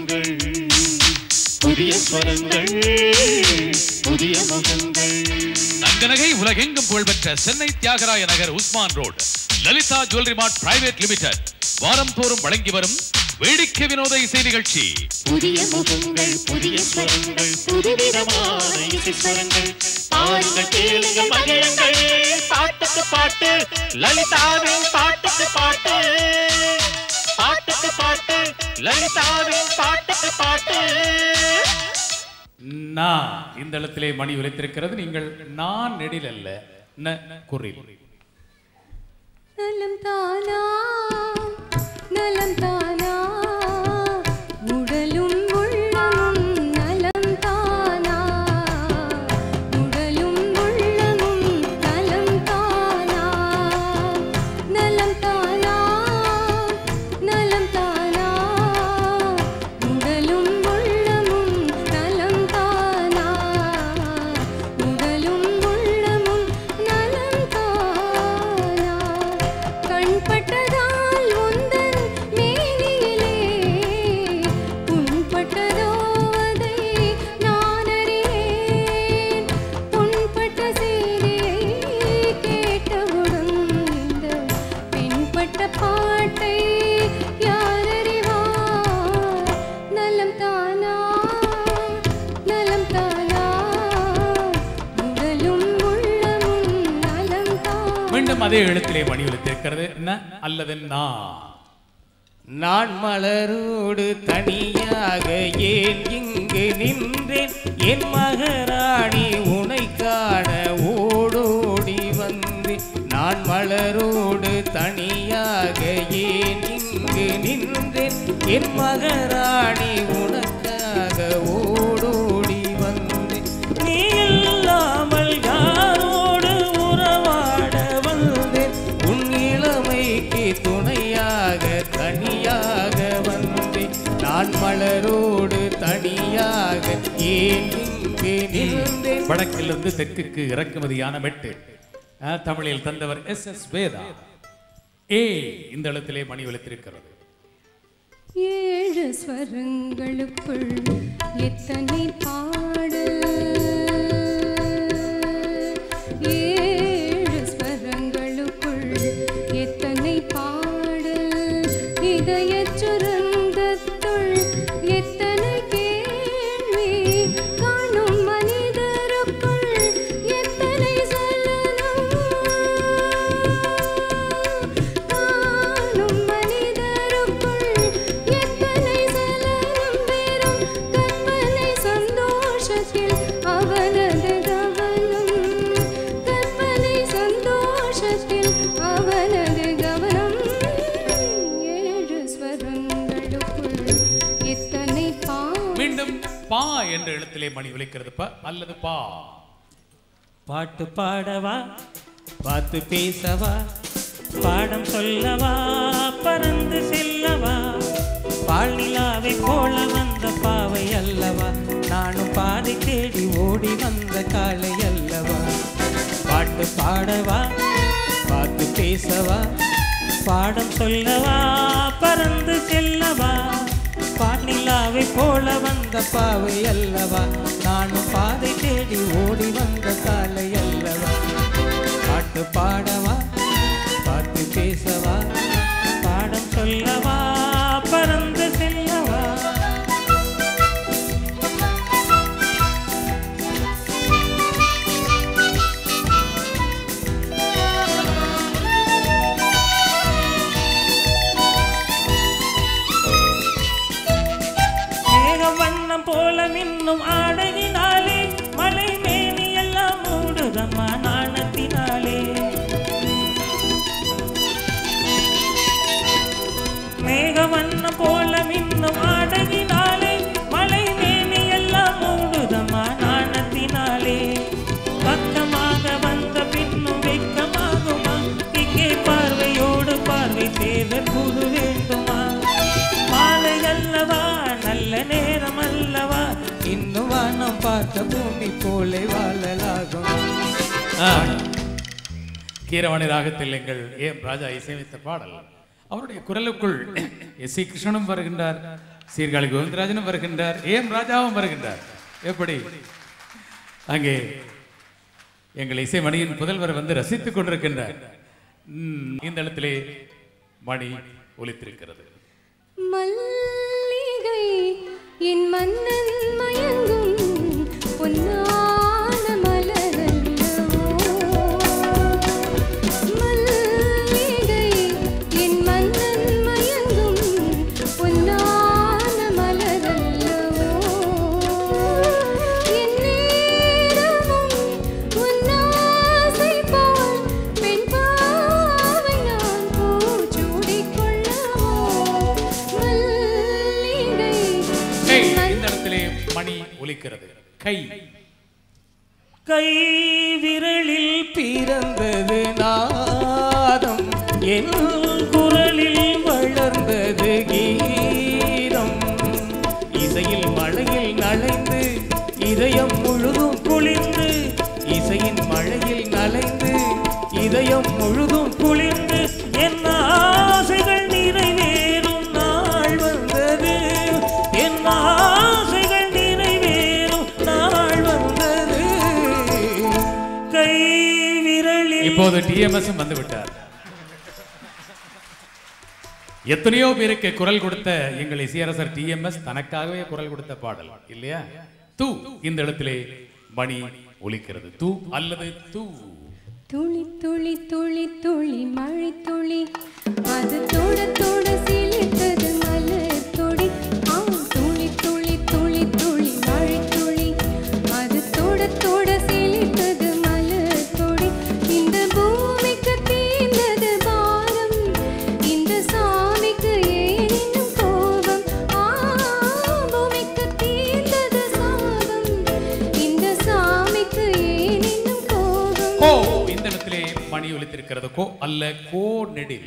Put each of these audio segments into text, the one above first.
முகங்கள் புதிய ஸ்வரங்கள் புதிய முகங்கள் தங்கநகை உலகெங்கும் புகழ்பெற்ற Chennai Thyagaraya Nagar Usman road Lalitha jewellery mart private limited வாரம் தோறும் வழங்கி வரும் வேடிக்கை வினோத இசை நிகழ்ச்சி புதிய முகங்கள் புதிய ஸ்வரங்கள் புதுவிதமான இசை ஸ்வரங்கள் பாருங்கள் கேளுங்கள் மகிழுங்கள் பாட்டுக்கு பாட்டு லலிதாவின் பாட்டுக்கு பாட்டு பாட்டுக்கு பாட்டு லலிதாவின் பாட்டுக்கு பாட்டு நான் இந்த இடத்திலே மணி உரைத்திருக்கிறது நீங்கள் நான் நெடில் அல்ல ந குறில் நலம் தானா நலம் தானா உடலும் உள்ளமும் நலம் தானா உடலும் உள்ளமும் நலம் தானா நலம் தானா நலம் தானா உடலும் உள்ளமும் நலம் தானா உடலும் உள்ளமும் நலம் தானா கண்பட்டதால் உந்தன் மேனியிலே புண்பட்டதோ அதை நான் அறியேன் புண்பட்ட செய்தியை கேட்டவுடன் இந்த பின்பட்ட பாட்டை யார் அறிவார் நலம் தானா நலம் தானா உடலும் உள்ளமும் நலம் தானா மீண்டும் அதே எழுத்திலே மணி உரைத்திருக்கிறது ந அல்லது நான் நான் மலரோடு தனியாக ஏன் இங்கு நின்றேன் என் மகராணி உனை காண ஓடோடி வந்தேன் நான் மலரோடு தனியாக ஏன் இங்கு நின்றேன் என் மகராணி உனக்காக ஓடோடி வந்தேன் நீ இல்லாமல் யாரோடு உறவாட வந்தேன் உன் இளமைக்கு துணையாக தனியாக வந்தேன் நான் மலரோடு தனியாக ஏன் இங்கு நின்றேன் வடக்கிலிருந்து தெற்குக்கு இறக்குமதியான மெட்டு ஆ, தமிழில் தந்தவர் எஸ் எஸ் வேதா ஏ இந்த இடத்திலே மணி உரைத்திருக்கிறது ஏழு ஸ்வரங்களுக்குள் எத்தனை பாடல் ஏழு ஸ்வரங்களுக்குள் எத்தனை பாடல் இதயச் சுரங்கத்துள் எத்தனை கேள்வி காணும் மனிதருக்குள் எத்தனை சலனம் காணும் மனிதருக்குள் எத்தனை சலனம் பெறும் கற்பனை சந்தோஷத்தில் அவனது கவனம் கற்பனை சந்தோஷத்தில் அவனது கவனம் ஏழு ஸ்வரங்களுக்குள் எத்தனை பா மீண்டும் பா என்ற எழுத்திலே மணி உழைக்கிறது ப அல்லது பா பாட்டு பாடவா பார்த்து பேசவா பாடம் சொல்லவா பறந்து செல்லவா பால் நிலாவை போல வந்த பாவை அல்லவா நானும் பாதை தேடி ஓடி வந்த காலை அல்லவா பாட்டு பாடவா பார்த்து பேசவா பாடம் சொல்லவா பறந்து செல்லவா பானிலாவை போல வந்த பாவை அல்லவா நானும் பாதை தேடி ஓடி வந்த காலை அல்லவா பாட்டு பாடவா பாட்டு பேசவா பாடம் சொல்லவா பறந்து செல்லவா மேக வண்ணம் போல மின்னும் ஆடையினாலே மலை மேனி எல்லாம் மூடுதம்மா நாணத்தினாலே மேக வண்ணம் போல மின்னும் ஆடையினாலே மலை மேனி எல்லாம் மூடுதம்மா நாணத்தினாலே பக்கமாக வந்த பின்னும் வெக்கமாகுமா இங்கே பார்வையோடு பார்வை சேர கூடு வேண்டுமா மாலை அல்லவா நல்ல நேரம் அல்லவா இன்னும் வானம் பார்த்த பூமி போல வாழலாகும் கீரவாணி ராகத்தில் எங்கள் ஏ ராஜா இசையமைத்த பாடல் அவருடைய குரலுக்குள் எஸ் சி கிருஷ்ணனும் வருகின்றார் சீர்காழி கோவிந்தராஜனும் வருகின்றார் ஏம் ராஜாவும் வருகின்றார் எப்படி அங்கே எங்கள் இசைமணியின் புதல்வர் வந்து ரசித்துக் கொண்டிருக்கின்றார் ம், இந்த இடத்திலே மணி ஒலித்திருக்கிறது மல்லிகை என் மன்னன் மயங்கும் பொன்னான மலரல்லவோ மல்லிகை என் மன்னன் மயங்கும் பொன்னான மலரல்லவோ என் நேரமும் உன்னாசை போல் பெண் பாவை நான் பூச்சூடிக் கொள்ளவோ மல்லிகை கை என் மன்னன் இந்த இடத்திலே மணி ஒலிக்கிறது கை கை விரலில் பிறந்தது நாதம் என் குரலில் வளர்ந்தது கீதம் இசையில் மழையில் நனைந்து இதயம் முழுதும் குளிர்ந்து இசையின் மழையில் நனைந்து இதயம் முழுதும் குளிர்ந்து என் ஆசைகள் நிறைவேறும் நாள் வந்தது என் ஆசைகள் நிறைவேறும் நாள் வந்தது கை விரலில் இப்போது டிஎம்எஸ் வந்து விட்டார் எத்தனையோ பேருக்கு குரல் கொடுத்த எங்கள் இசையரசர் டிஎம்எஸ் தனக்காகவே குரல் கொடுத்த பாடல் இல்லையா தூ இந்த இடத்திலே மணி ஒலிக்கிறது தூ அல்லது தூ துளி துளி துளி துளி மழை துளி அது தொட தொட சிலிர்த்தது மலர் தொடி ஆ துளி துளி துளி துளி மழை துளி அது தொட தொட சிலிர்த்தது மலர் தொடி இந்த பூமிக்கு தீர்ந்தது பாரம் இந்த சாமிக்கு ஏன் இன்னும் கோபம் ஆ பூமிக்கு தீர்ந்தது சாபம் இந்த சாமிக்கு ஏன் இன்னும் கோபம் கோ இந்த இடத்திலே மணி ஒலித்திருக்கிறது கோ அல்ல கோ நெடில்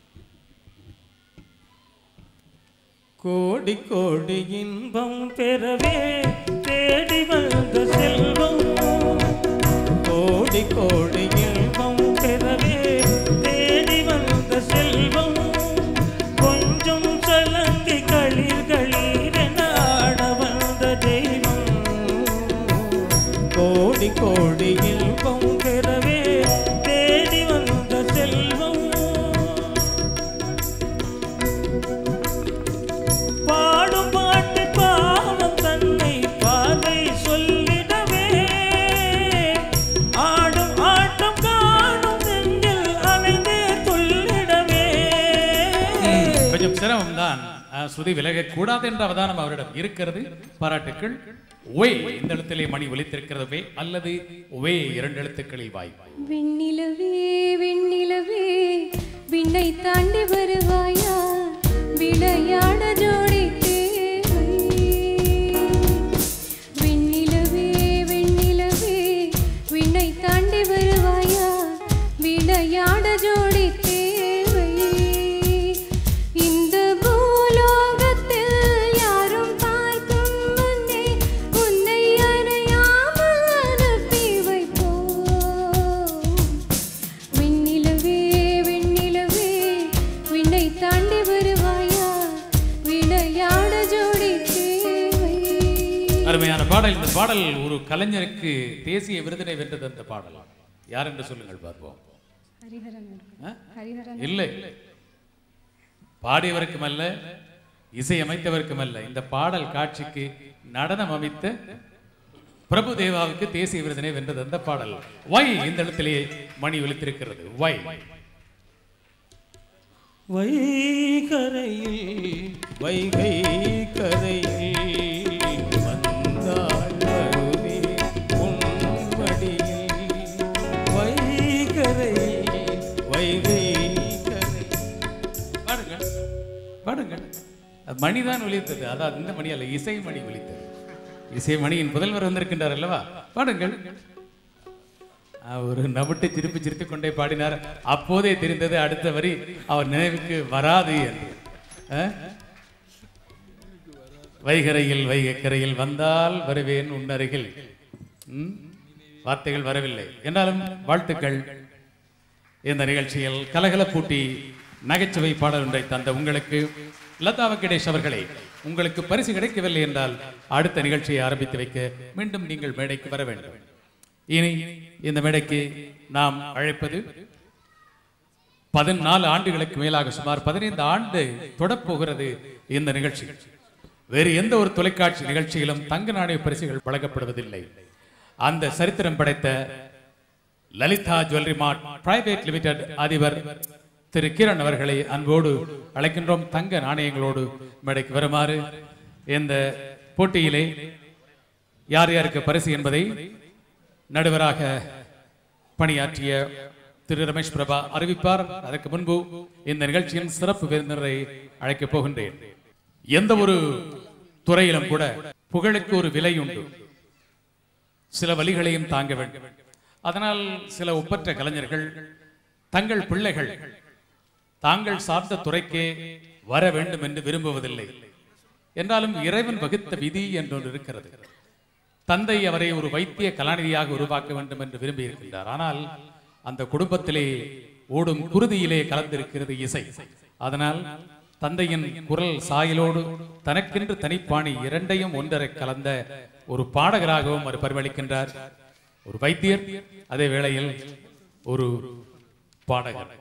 கோடி கோடி இன்பம் பெறவே தேடி வந்த செல்வம் கோடி கோடி இன்பம் பெறவே தேடி வந்த செல்வம் கொஞ்சம் சலங்கி களிர் களிரென ஆட வந்த தெய்வம் கோடி கோடி இன்பம் பெறவே தேடி வந்த செல்வம் பாடும் பாட்டு பாவம் தன்னை பார்வை சொல்லிடவே ஆடும் ஆட்டம் காணும் நெஞ்சில் அலைந்தே துள்ளிடவே கொஞ்சம் சிரமம் தான் ஸ்ருதி விலக கூடாது என்ற அவதானம் அவரிடம் இருக்கிறது பாராட்டுக்கள் ஒய் இந்த இடத்திலே மணி ஒலித்திருக்கிறது வே அல்லது ஒவே இரண்டு எழுத்துக்களில் வாய்ப்பு விண்ணிலவே விண்ணிலவே விண்ணை தாண்டி வருவாயா விளையாட ஜோடி தேவை விண்ணிலவே விண்ணிலவே விண்ணை தாண்டி வருவாயா விளையாட ஜோடி தேவை இந்த பூலோகத்தில் யாரும் பார்க்கும் முன்னே உன்னை அறையாமல் அனுப்பி வைப்போம் விண்ணிலவே விண்ணிலவே விண்ணை தாண்டி வருவாயா விளையாட ஜோடி தேவை அருமையான பாடல் இந்த பாடல் ஒரு கலைஞருக்கு தேசிய விருதினை வென்றது அந்த பாடல் யார் என்று சொல்லுங்கள் பார்ப்போம் ஹரிஹரன் ஆ? ஹரிஹரன் இல்லை பாடியவருக்கும் அல்ல இசையமைத்தவருக்கும் அல்ல இந்த பாடல் காட்சிக்கு நடனம் அமைத்த பிரபு தேவாவுக்கு தேசிய விருதினை வென்றது அந்த பாடல் வை இந்த இடத்திலே மணி ஒலித்திருக்கிறது வை வைகரையில் வைகை கரையில் வந்தாள் வருவே உன்மடியில் வைகரையில் வைகை கரை பாடுங்கள் பாடுங்கள் அது மணிதான் ஒலித்தது அதான் இந்த மணி அல்ல இசை மணி ஒலித்தது இசை மணியின் புதல்வர் வந்திருக்கின்றார் அல்லவா பாடுங்கள் ஆஹ், ஒரு நவிட்டு சிரிப்பு சிரித்துக் கொண்டே பாடினார் அப்போதே தெரிந்தது அடுத்த வரி அவர் நினைவுக்கு வராது என்று ஆஹ்? வைகரையில் வைகக்கரையில் வந்தால் வருவேன் உன்னருகில் ம்? வார்த்தைகள் வரவில்லை என்றாலும் வாழ்த்துக்கள் இந்த நிகழ்ச்சியில் கலகலப்பூட்டி நகைச்சுவை பாடல் ஒன்றை தந்த உங்களுக்கு லதா வெங்கடேஷ் அவர்களே உங்களுக்கு பரிசு கிடைக்கவில்லை என்றால் அடுத்த நிகழ்ச்சியை ஆரம்பித்து வைக்க மீண்டும் நீங்கள் மேடைக்கு வர வேண்டும் இனி இந்த மேடைக்கு நாம் அழைப்பது பதினாலு ஆண்டுகளுக்கு மேலாக சுமார் பதினைந்து ஆண்டு தொடப்போகிறது இந்த நிகழ்ச்சி வேறு எந்த ஒரு தொலைக்காட்சி நிகழ்ச்சியிலும் தங்க நாணய பரிசுகள் வழங்கப்படுவதில்லை அந்த சரித்திரம் படைத்த Lalitha jewellery mart private limited அதிபர் திரு கிரண் அவர்களை அன்போடு அழைக்கின்றோம் தங்க நாணயங்களோடு மேடைக்கு வருமாறு இந்த போட்டியிலே யார் யாருக்கு பரிசு என்பதை நடுவராக பணியாற்றிய திரு ரமேஷ் பிரபா அறிவிப்பார் அதற்கு முன்பு இந்த நிகழ்ச்சியின் சிறப்பு விருந்தினரை அழைக்கப் போகின்றேன் எந்த ஒரு துறையிலும் கூட புகழுக்கு ஒரு விலை உண்டு சில வழிகளையும் தாங்க வேண்டும் அதனால் சில ஒப்பற்ற கலைஞர்கள் தங்கள் பிள்ளைகள் தாங்கள் சார்ந்த துறைக்கே வர வேண்டும் என்று விரும்புவதில்லை என்றாலும் இறைவன் வகுத்த விதி என்றொன்று இருக்கிறது தந்தை அவரை ஒரு வைத்திய கலாநிதியாக உருவாக்க வேண்டும் என்று விரும்பி இருக்கின்றார் ஆனால் அந்த குடும்பத்திலே ஓடும் குருதியிலே கலந்திருக்கிறது இசை அதனால் தந்தையின் குரல் சாயலோடு தனக்கென்று தனிப்பாணி இரண்டையும் ஒன்றரை கலந்த ஒரு பாடகராகவும் அவர் பரிமளிக்கின்றார் ஒரு வைத்தியர் அதே வேளையில் ஒரு பாடகர்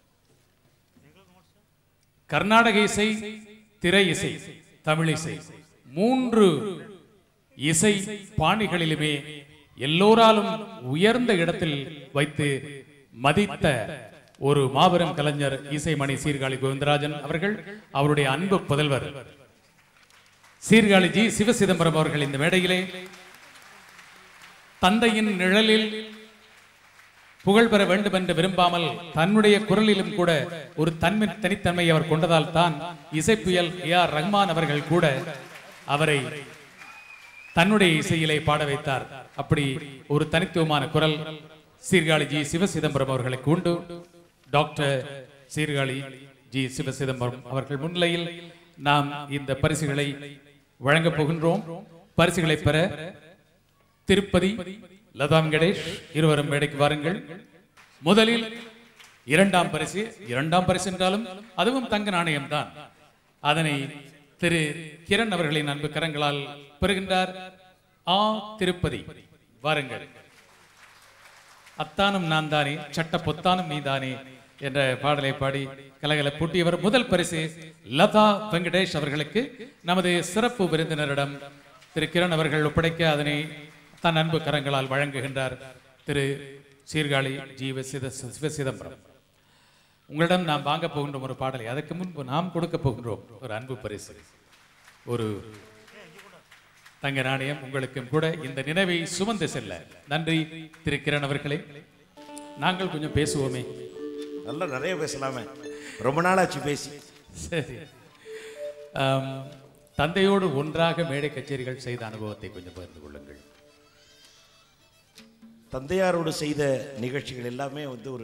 கர்நாடக இசை திரை இசை தமிழ் இசை மூன்று இசை பாணிகளிலுமே எல்லோராலும் உயர்ந்த இடத்தில் வைத்து மதித்த ஒரு மாபெரும் கலைஞர் இசைமணி சீர்காழி கோவிந்தராஜன் அவர்கள் அவருடைய அன்பு புதல்வர் சீர்காழி ஜி சிவசிதம்பரம் அவர்கள் இந்த மேடையிலே தந்தையின் நிழலில் புகழ் பெற வேண்டும் என்று விரும்பாமல் தன்னுடைய குரலிலும் கூட ஒரு தன்மை தனித்தன்மை அவர் கொண்டதால் தான் இசைப்புயல் ஏ ஆர் ரஹ்மான் அவர்கள் கூட அவரை தன்னுடைய இசையிலே பாட வைத்தார் அப்படி ஒரு தனித்துவமான குரல் சீர்காழி ஜி சிவசிதம்பரம் அவர்களுக்கு உண்டு டாக்டர் சீர்காழி ஜி சிவசிதம்பரம் அவர்கள் முன்னிலையில் நாம் இந்த பரிசுகளை வழங்கப் போகின்றோம் பரிசுகளை பெற திருப்பதி லதா வெங்கடேஷ் இருவரும் மேடைக்கு வாருங்கள் முதலில் இரண்டாம் பரிசு இரண்டாம் பரிசு என்றாலும் அதுவும் தங்க நாணயம் தான் அதனை திரு கிரண் அவர்களின் அன்பு கரங்களால் பெறுகின்றார் ஆ திருப்பதி வாருங்கள் அத்தானும் நான் தானே சட்ட பொத்தானும் நீதானே என்ற பாடலை பாடி கலகல பூட்டியவர் முதல் பரிசு லதா வெங்கடேஷ் அவர்களுக்கு நமது சிறப்பு விருந்தினரிடம் திரு கிரண் அவர்கள் ஒப்படைக்க அதனை தன் அன்பு கரங்களால் வழங்குகின்றார் திரு சீர்காழி ஜீவ சித சிவசிதம்பரம் உங்களிடம் நாம் வாங்க போகின்றோம் ஒரு பாடலை அதற்கு முன்பு நாம் கொடுக்க போகின்றோம் ஒரு அன்பு பரிசு ஒரு தங்க நாணயம் உங்களுக்கும் கூட இந்த நினைவை சுமந்து செல்ல நன்றி திரு கிரண் அவர்களே நாங்கள் கொஞ்சம் பேசுவோமே நல்லா நிறைய பேசலாமே ரொம்ப நாளாச்சு பேசி சரி ஆம், தந்தையோடு ஒன்றாக மேடை கச்சேரிகள் செய்த அனுபவத்தை கொஞ்சம் பகிர்ந்து கொள்ளுங்கள் தந்தையாரோடு செய்த நிகழ்ச்சிகள் எல்லாமே வந்து ஒரு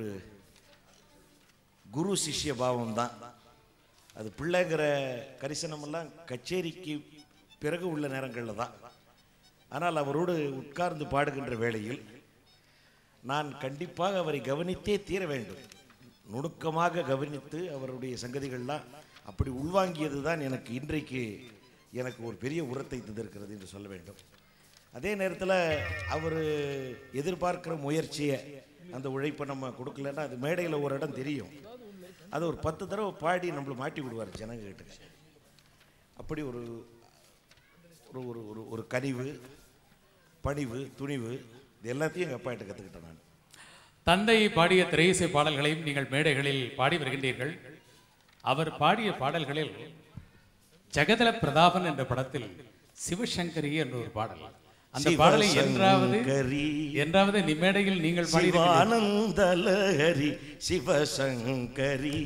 குரு சிஷ்ய பாவம் தான் அது பிள்ளைங்கிற கரிசனமெல்லாம் கச்சேரிக்கு பிறகு உள்ள நேரங்களில் தான் ஆனால் அவரோடு உட்கார்ந்து பாடுகின்ற வேளையில் நான் கண்டிப்பாக அவரை கவனித்தே தீர வேண்டும் நுணுக்கமாக கவனித்து அவருடைய சங்கதிகள்லாம் அப்படி உள்வாங்கியது தான் எனக்கு இன்றைக்கு எனக்கு ஒரு பெரிய உரத்தை தந்திருக்கிறது என்று சொல்ல வேண்டும் அதே நேரத்தில் அவர் எதிர்பார்க்கிற முயற்சியை அந்த உழைப்பை நம்ம கொடுக்கலன்னா அது மேடையில் ஒரு இடம் தெரியும் அது ஒரு பத்து தடவை பாடி நம்மளை மாட்டி விடுவார் ஜனங்ககிட்ட அப்படி ஒரு ஒரு ஒரு ஒரு ஒரு கனிவு பணிவு துணிவு இது எல்லாத்தையும் எங்கள் அப்பா கிட்ட கற்றுக்கிட்டேன் நான் தந்தை பாடிய திரையிசை பாடல்களையும் நீங்கள் மேடைகளில் பாடி வருகின்றீர்கள் அவர் பாடிய பாடல்களில் ஜெகதல பிரதாபன் என்ற படத்தில் சிவசங்கரி என்ற ஒரு பாடல் அந்த பாடலை என்றாவது சிவசங்கரி. என்றாவது நி- மேடையில் நீங்கள் பாடி சிவானந்தலஹரி சிவசங்கரி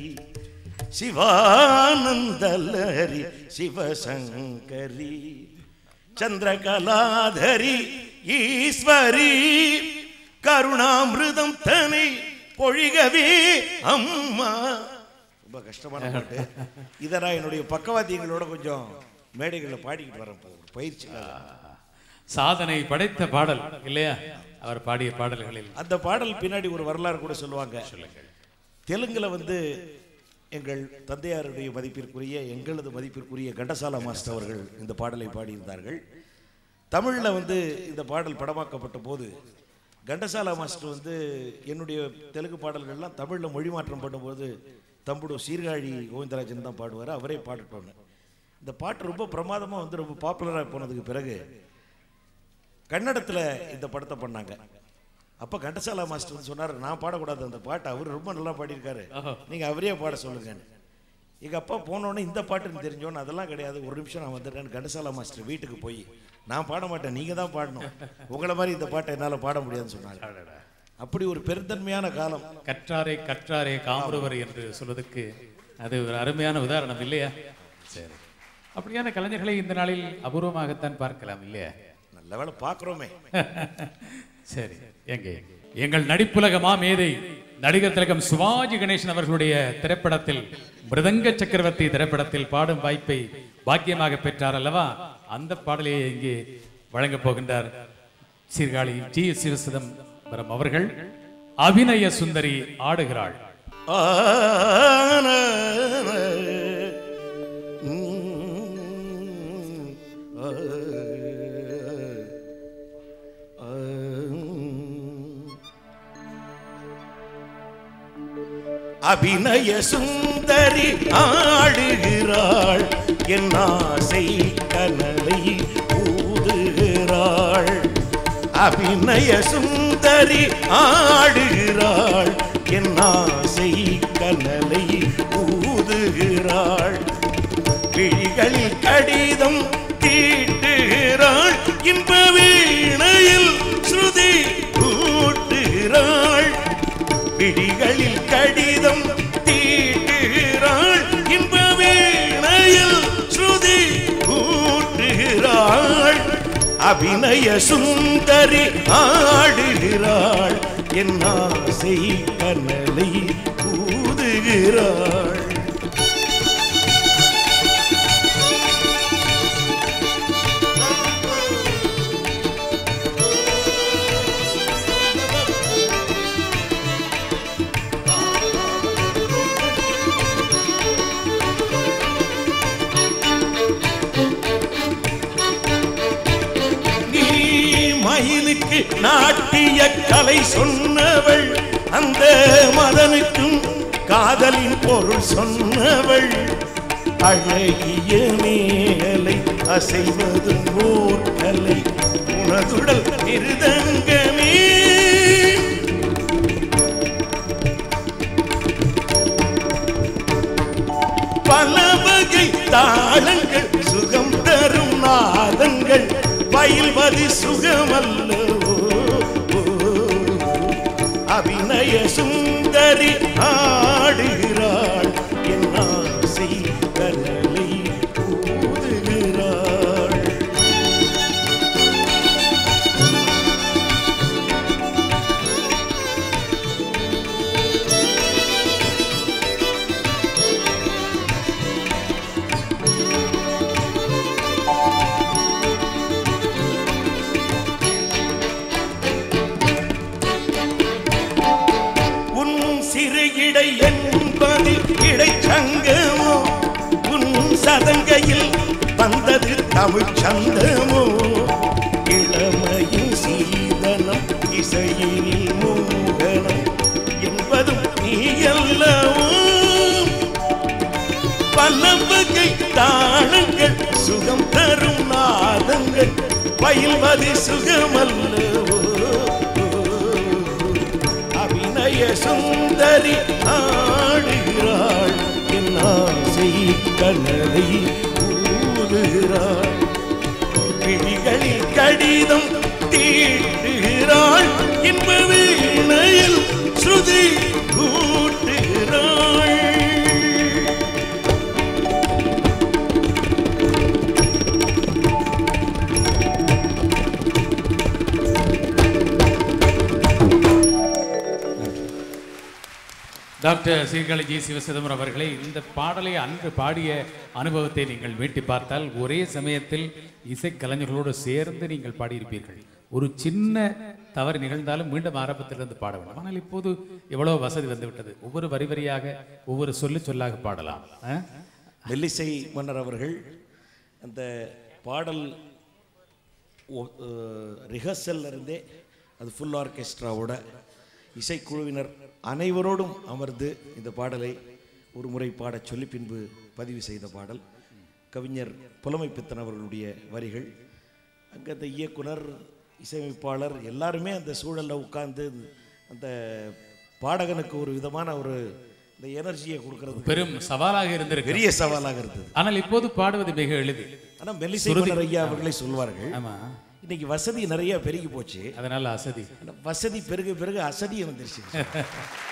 சிவானந்தலஹரி சிவசங்கரி சந்திரகலாதரி ஈஸ்வரி கருணாமிருதம் தனை பொழிகவே அம்மா ரொம்ப கஷ்டமான பாட்டு இதை நான் என்னுடைய பக்கவாத்தியங்களோட கொஞ்சம் மேடைகளில் பாடிக்கிட்டு வரேன் இப்போ, பயிற்சி சாதனை படைத்த பாடல் இல்லையா அவர் பாடிய பாடல்களில் அந்த பாடல் பின்னாடி ஒரு வரலாறு கூட சொல்லுவாங்க தெலுங்குல வந்து எங்கள் தந்தையாருடைய மதிப்பிற்குரிய எங்களது மதிப்பிற்குரிய கண்டசாலா மாஸ்டர் அவர்கள் இந்த பாடலை பாடியிருந்தார்கள் தமிழில் வந்து இந்த பாடல் படமாக்கப்பட்ட போது கண்டசாலா மாஸ்டர் வந்து என்னுடைய தெலுங்கு பாடல்கள்லாம் தமிழில் மொழி மாற்றம் பண்ணும்போது தம்புடு சீர்காழி கோவிந்தராஜன் தான் பாடுவார் அவரே பாடட்டோன்னு இந்த பாட்டு ரொம்ப பிரமாதமாக வந்து ரொம்ப பாப்புலராக போனதுக்கு பிறகு கன்னடத்தில் இந்த படத்தை பண்ணாங்க அப்போ கண்டசாலா மாஸ்டர் வந்து சொன்னார் நான் பாடக்கூடாது அந்த பாட்டு அவர் ரொம்ப நல்லா பாடியிருக்காரு நீங்கள் அவரே பாட சொல்லுங்கன்னு எங்கள் அப்பா போனோடனே இந்த பாட்டுன்னு தெரிஞ்சோன்னு அதெல்லாம் கிடையாது ஒரு நிமிஷம் நான் வந்துட்டேன் கண்டசாலா மாஸ்டர் வீட்டுக்கு போய் நான் பாட மாட்டேன் நீங்கள் தான் பாடணும் உங்களை மாதிரி இந்த பாட்டை என்னால் பாட முடியாதுன்னு சொன்னாங்க அப்படி ஒரு பெருந்தன்மையான காலம் கற்றாரே கற்றாரே காமருவர் என்று சொல்வதற்கு அது ஒரு அருமையான உதாரணம் இல்லையா சரி அப்படியான கலைஞர்களை இந்த நாளில் அபூர்வமாகத்தான் பார்க்கலாம் இல்லையா நல்ல வேளை பார்க்குறோமே சரி எங்கே எங்கள் நடிப்புலக மாமேதை நடிகர் திலகம் சிவாஜி கணேசன் அவர்களுடைய திரைப்படத்தில் மிருதங்க சக்கரவர்த்தி திரைப்படத்தில் பாடும் வாய்ப்பை பாக்கியமாக பெற்றார் அல்லவா அந்த பாடலையே இங்கே வழங்கப் போகின்றார் சீர்காழி ஜி சிவசிதம்பரம் அவர்கள் அபிநய சுந்தரி ஆடுகிறாள் ஆன அபிநய சுந்தரி ஆடுகிறாள் என் ஆசை கனலை ஊதுகிறாள் அபிநய சுந்தரி ஆடுகிறாள் என் ஆசை கனலை ஊதுகிறாள் விழிகளில் கடிதம் தீட்டுகிறாள் இன்ப வீணையில் ஸ்ருதி ஊட்டுகிறாள் விழிகளில் கடிதம் தீட்டுகிறாள் இன்ப வீணையில் ஸ்ருதி ஊட்டுகிறாள் அபிநய சுந்தரி ஆடுகிறாள் என் ஆசை கனலை ஊதுகிறாள் நீ மயிலுக்கு நாட்டிய கலை சொன்னவள் அந்த மதனுக்கும் காதலின் பொருள் சொன்னவள் அழகிய மேலை அசைவதும் ஓர் கலை உனதுடல் மிருதங்கமே பல வகை தாளங்கள் சுகம் தரும் நாதங்கள் பயில்வது சுகமல்லவோ அபிநய சுந்தரி ஆடுகிறாள் என் ஆசை கனலை ஊதுகிறாள் உன் சிறு இடை என்பது இடைச்சங்கமோ உன் சதங்கையில் வந்தது தமிழ் சந்தமோ இளமையின் சீதனம் இசையினில் மோகனம் என்பதும் நீ அல்லவோ பல வகை தாளங்கள் சுகம் தரும் நாதங்கள் பயில்வது சுகமல்லவோ அபிநய சுந்தரி ஆடுகிறாள் என் ஆசை கனலை ஊதுகிறாள் விழிகளில் கடிதம் தீட்டுகிறாள் இன்ப வீணையில் ஸ்ருதி கூட்டுகிறாள் டாக்டர் சீர்காழி ஜி சிவசிதம்பரம் அவர்களே இந்த பாடலை அன்று பாடிய அனுபவத்தை நீங்கள் மீட்டி பார்த்தால் ஒரே சமயத்தில் இசைக்கலைஞர்களோடு சேர்ந்து நீங்கள் பாடியிருப்பீர்கள் ஒரு சின்ன தவறு நிகழ்ந்தாலும் மீண்டும் ஆரம்பத்திலிருந்து பாட வேண்டும் ஆனால் இப்போது எவ்வளவு வசதி வந்துவிட்டது ஒவ்வொரு வரி வரியாக ஒவ்வொரு சொல்லு சொல்லாக பாடலாம் ஆ? மெல்லிசை மன்னர் அவர்கள் அந்த பாடல் ரிஹர்சல்ல இருந்தே அது ஃபுல் ஆர்கெஸ்ட்ராவோட இசைக்குழுவினர் அனைவரோடும் அமர்ந்து இந்த பாடலை ஒரு முறை பாடச் சொல்லி பின்பு பதிவு செய்த பாடல் கவிஞர் புலமைப்பித்தன் அவர்களுடைய வரிகள் அங்கே அந்த இயக்குனர் இசையமைப்பாளர் எல்லாருமே அந்த சூழலில் உட்கார்ந்து அந்த பாடகனுக்கு ஒரு விதமான ஒரு இந்த எனர்ஜியை கொடுக்கறது பெரும் சவாலாக இருந்திருக்கு பெரிய சவாலாக இருந்தது ஆனால் இப்போது பாடுவது மிக எளிது ஆனா மெல்லிசை மன்னர் ஐயா அவர்களே சொல்வார்கள் ஆமா இன்னைக்கு வசதி நிறைய பெருகி போச்சு அதனால அசதி ஆனா வசதி பெருக பெருக அசதி வந்துருச்சு